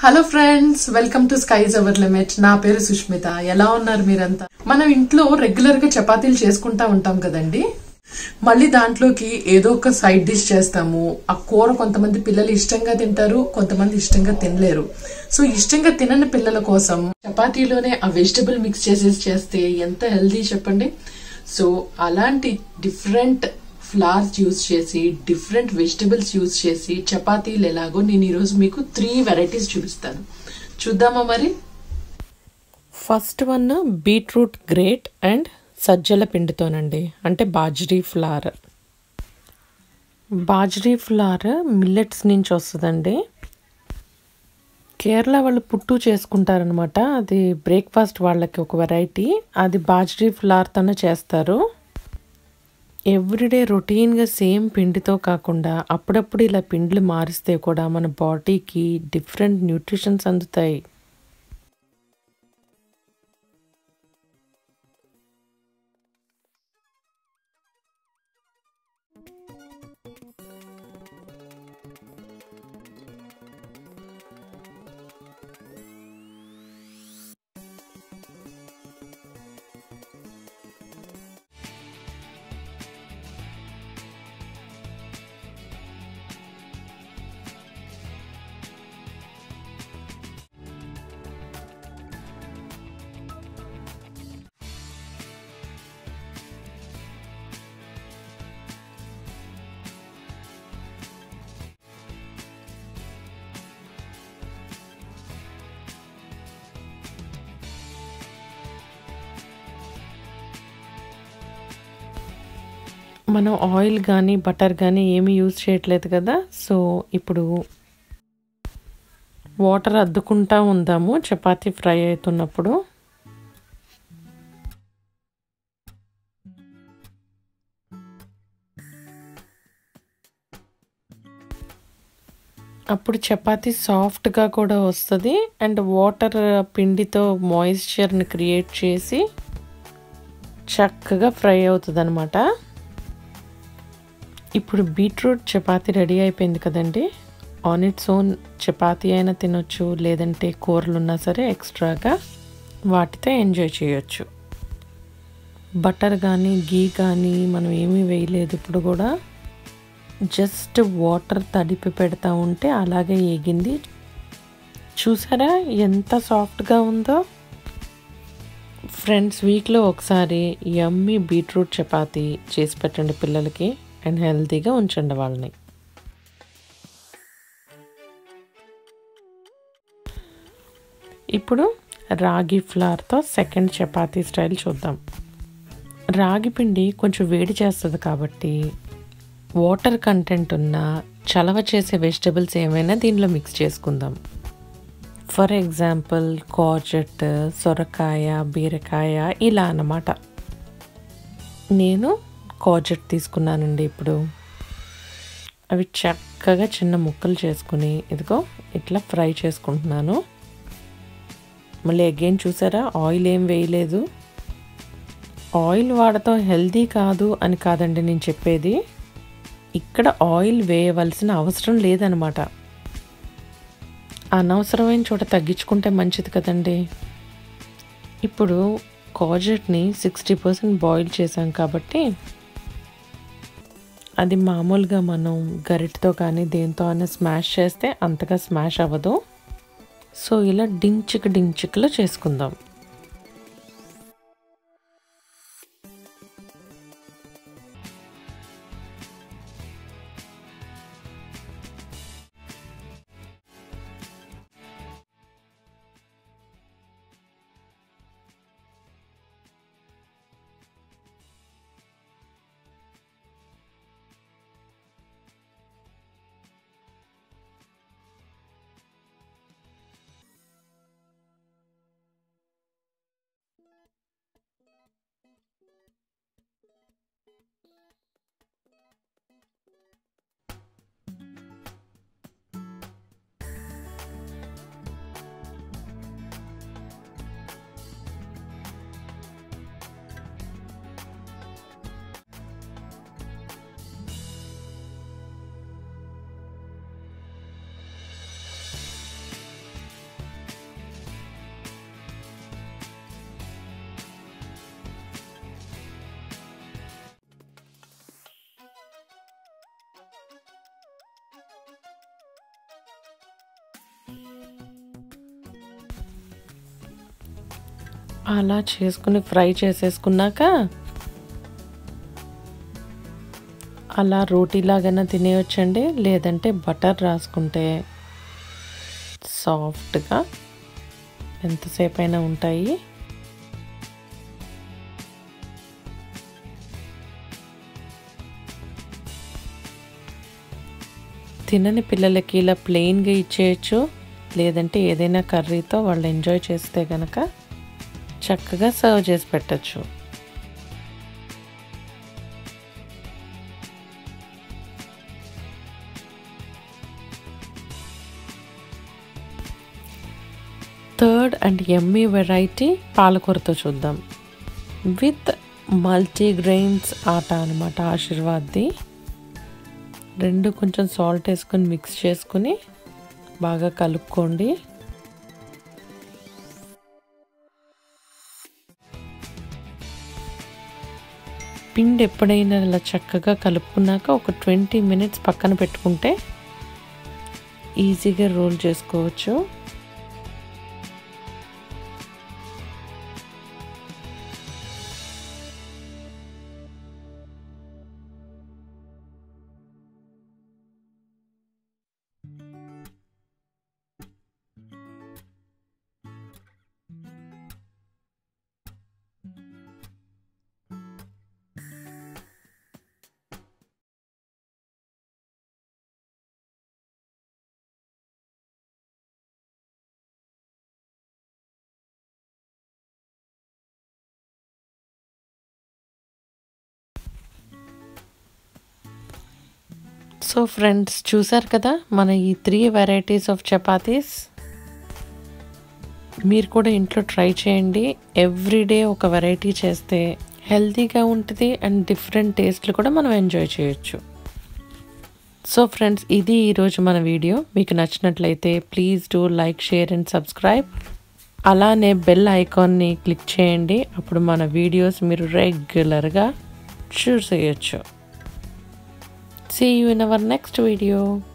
Hello friends welcome to skies our limit నా పేరు సుష్మిత ఎలా ఉన్నారు మీరంతా మనం ఇంట్లో రెగ్యులర్ గా చపాతీలు చేసుకుంటా ఉంటాం కదండి మళ్ళీ దాంట్లోకి ఏదో ఒక సైడ్ డిష్ చేస్తాము ఆ కూర కొంతమంది పిల్లలు ఇష్టంగా తింటారు కొంతమంది ఇష్టంగా తినలేరు సో ఇష్టంగా తినని పిల్లల కోసం చపాతీలోనే ఆ వెజిటబుల్ మిక్స్ చేసేసి చేస్తే ఎంత హెల్దీ చెప్పండి సో అలాంటి డిఫరెంట్ ఫ్లవర్స్ యూజ్ చేసి డిఫరెంట్ వెజిటబుల్స్ యూజ్ చేసి చపాతీలు ఎలాగో నేను ఈరోజు మీకు త్రీ వెరైటీస్ చూపిస్తాను చూద్దామా మరి first one beetroot grate and సజ్జల పిండితోనండి అంటే bajri flour bajri flour millets నుంచి వస్తుందండి కేరళ వాళ్ళు పుట్టు చేసుకుంటారనమాట అది బ్రేక్ఫాస్ట్ వాళ్ళకి ఒక వెరైటీ అది బాజ్రీ ఫ్లార్తోనే చేస్తారు ఎవ్రీడే రొటీన్గా సేమ్ పిండితో కాకుండా అప్పుడప్పుడు ఇలా పిండిలు మారిస్తే కూడా మన బాడీకి డిఫరెంట్ న్యూట్రిషన్స్ అందుతాయి మనం ఆయిల్ కానీ బటర్ కానీ ఏమీ యూజ్ చేయట్లేదు కదా సో ఇప్పుడు వాటర్ అద్దుకుంటా ఉందాము చపాతీ ఫ్రై అవుతున్నప్పుడు అప్పుడు చపాతీ సాఫ్ట్గా కూడా వస్తుంది అండ్ వాటర్ పిండితో మాయిశ్చర్ని క్రియేట్ చేసి చక్కగా ఫ్రై అవుతుంది అనమాట ఇప్పుడు బీట్రూట్ చపాతీ రెడీ అయిపోయింది కదండి ఆన్ ఇట్స్ ఓన్ చపాతీ అయినా తినొచ్చు లేదంటే కూరలు ఉన్నా సరే ఎక్స్ట్రాగా వాటితో ఎంజాయ్ చేయొచ్చు బటర్ కానీ గీ కానీ మనం ఏమీ వేయలేదు ఇప్పుడు కూడా జస్ట్ వాటర్ తడిపి పెడతా ఉంటే అలాగే ఏగింది చూసారా ఎంత సాఫ్ట్గా ఉందో ఫ్రెండ్స్ వీక్లో ఒకసారి యమ్మీ బీట్రూట్ చపాతీ చేసి పెట్టండి పిల్లలకి అండ్ హెల్తీగా ఉంచండి వాళ్ళని ఇప్పుడు రాగి ఫ్లార్తో సెకండ్ చపాతీ స్టైల్ చూద్దాం రాగి పిండి కొంచెం వేడి చేస్తుంది కాబట్టి వాటర్ కంటెంట్ ఉన్న చలవ చేసే వెజిటబుల్స్ ఏమైనా దీనిలో మిక్స్ చేసుకుందాం ఫర్ ఎగ్జాంపుల్ కోజట్ సొరకాయ బీరకాయ ఇలా అన్నమాట నేను కోజట్ తీసుకున్నానండి ఇప్పుడు అవి చక్కగా చిన్న ముక్కలు చేసుకుని ఇదిగో ఇట్లా ఫ్రై చేసుకుంటున్నాను మళ్ళీ అగైన్ చూసారా ఆయిల్ ఏం వేయలేదు ఆయిల్ వాడటం హెల్దీ కాదు అని కాదండి నేను చెప్పేది ఇక్కడ ఆయిల్ వేయవలసిన అవసరం లేదనమాట అనవసరమైన చోట తగ్గించుకుంటే మంచిది కదండి ఇప్పుడు కాజెట్ని సిక్స్టీ పర్సెంట్ బాయిల్ చేసాం కాబట్టి అది మామూలుగా మనం గరిటతో కానీ దేంతో అయినా స్మాష్ చేస్తే అంతగా స్మాష్ అవ్వదు సో ఇలా డించిక్ డించిక్లో చేసుకుందాం అలా చేసుకుని ఫ్రై చేసేసుకున్నాక అలా రోటీలాగైనా తినేయొచ్చండి లేదంటే బటర్ రాసుకుంటే సాఫ్ట్గా ఎంతసేపు అయినా ఉంటాయి తినని పిల్లలకి ఇలా ప్లెయిన్గా ఇచ్చేయచ్చు లేదంటే ఏదైనా కర్రీతో వాళ్ళు ఎంజాయ్ చేస్తే కనుక చక్కగా సర్వ్ చేసి పెట్టచ్చు థర్డ్ అండ్ ఎమ్మీ వెరైటీ పాలకూరతో చూద్దాం విత్ మల్టీగ్రెయిన్స్ ఆట అనమాట ఆశీర్వాద్ది రెండు కొంచెం సాల్ట్ వేసుకొని మిక్స్ చేసుకుని బాగా కలుపుకోండి పిండి ఎప్పుడైనా ఇలా చక్కగా కలుపుకున్నాక ఒక ట్వంటీ మినిట్స్ పక్కన పెట్టుకుంటే ఈజీగా రోల్ చేసుకోవచ్చు సో ఫ్రెండ్స్ చూసారు కదా మన ఈ త్రీ వెరైటీస్ ఆఫ్ చపాతీస్ మీరు కూడా ఇంట్లో ట్రై చేయండి ఎవ్రీడే ఒక వెరైటీ చేస్తే హెల్తీగా ఉంటుంది అండ్ డిఫరెంట్ టేస్ట్లు కూడా మనం ఎంజాయ్ చేయొచ్చు సో ఫ్రెండ్స్ ఇది ఈరోజు మన వీడియో మీకు నచ్చినట్లయితే please do like share and subscribe అలానే బెల్ ఐకాన్ని క్లిక్ చేయండి అప్పుడు మన వీడియోస్ మీరు రెగ్యులర్గా చూసేయచ్చు See you in our next video.